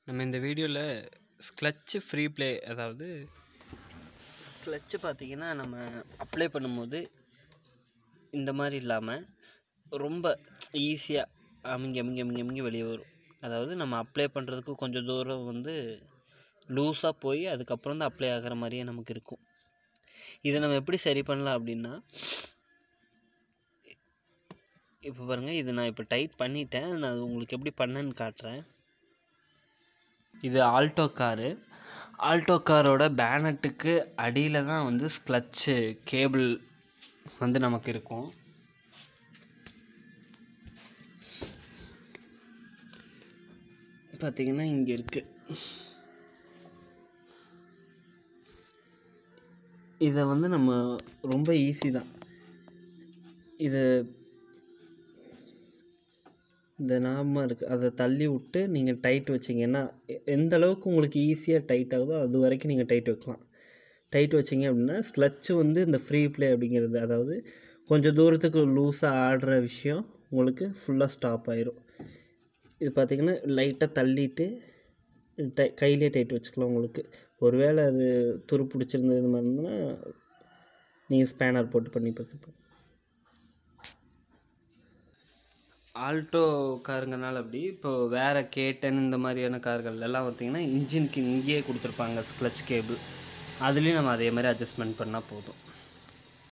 நம்ம இந்த வீடியோவில் ஸ்க்ளட்ச் ஃப்ரீ ப்ளே அதாவது கிளச்சு பார்த்தீங்கன்னா நம்ம அப்ளை பண்ணும்போது இந்த மாதிரி இல்லாமல் ரொம்ப ஈஸியாக அமுங்கி அமுங்கி அமுங்கி அமுங்கி வெளியே வரும் அதாவது நம்ம அப்ளை பண்ணுறதுக்கு கொஞ்சம் தூரம் வந்து லூஸாக போய் அதுக்கப்புறம் தான் அப்ளை ஆகிற மாதிரியே நமக்கு இருக்கும் இதை நம்ம எப்படி சரி பண்ணலாம் அப்படின்னா இப்போ பாருங்கள் இது நான் இப்போ டைட் பண்ணிட்டேன் நான் அது உங்களுக்கு எப்படி பண்ணேன்னு காட்டுறேன் இது ஆல்டோ காரு ஆல்டோ காரோட பேனட்டுக்கு அடியில் தான் வந்து ஸ்க்ளட்சு கேபிள் வந்து நமக்கு இருக்கும் பார்த்தீங்கன்னா இங்கே இருக்குது இதை வந்து நம்ம ரொம்ப ஈஸி தான் இதை இந்த நாம இருக்குது அதை தள்ளி விட்டு நீங்கள் டைட் வச்சிங்கன்னா எ- எந்த அளவுக்கு உங்களுக்கு ஈஸியாக டைட் ஆகுதோ அது வரைக்கும் நீங்கள் டைட் வைக்கலாம் டைட் வச்சிங்க அப்படின்னா ஸ்க்ளட்சு வந்து இந்த ஃப்ரீ ப்ளே அப்படிங்கிறது அதாவது கொஞ்சம் தூரத்துக்கு லூஸாக ஆடுற விஷயம் உங்களுக்கு ஃபுல்லாக ஸ்டாப் ஆயிரும் இது பார்த்தீங்கன்னா லைட்டாக தள்ளிட்டு டை கையிலே டைட் வச்சுக்கலாம் உங்களுக்கு ஒருவேளை அது துரு பிடிச்சிருந்தது இது மாதிரி இருந்ததுன்னா நீங்கள் ஸ்பேனர் போட்டு பண்ணி பார்க்குறது ஆல்டோ காருங்கனால அப்படி இப்போ வேறு கேட்டன் இந்த மாதிரியான கார்கள் எல்லாம் பார்த்தீங்கன்னா இன்ஜினுக்கு இங்கேயே கொடுத்துருப்பாங்க ஸ்க்ளட்ச் கேபிள் அதுலேயும் நம்ம அதே மாதிரி அட்ஜஸ்ட்மெண்ட் பண்ணால் போதும்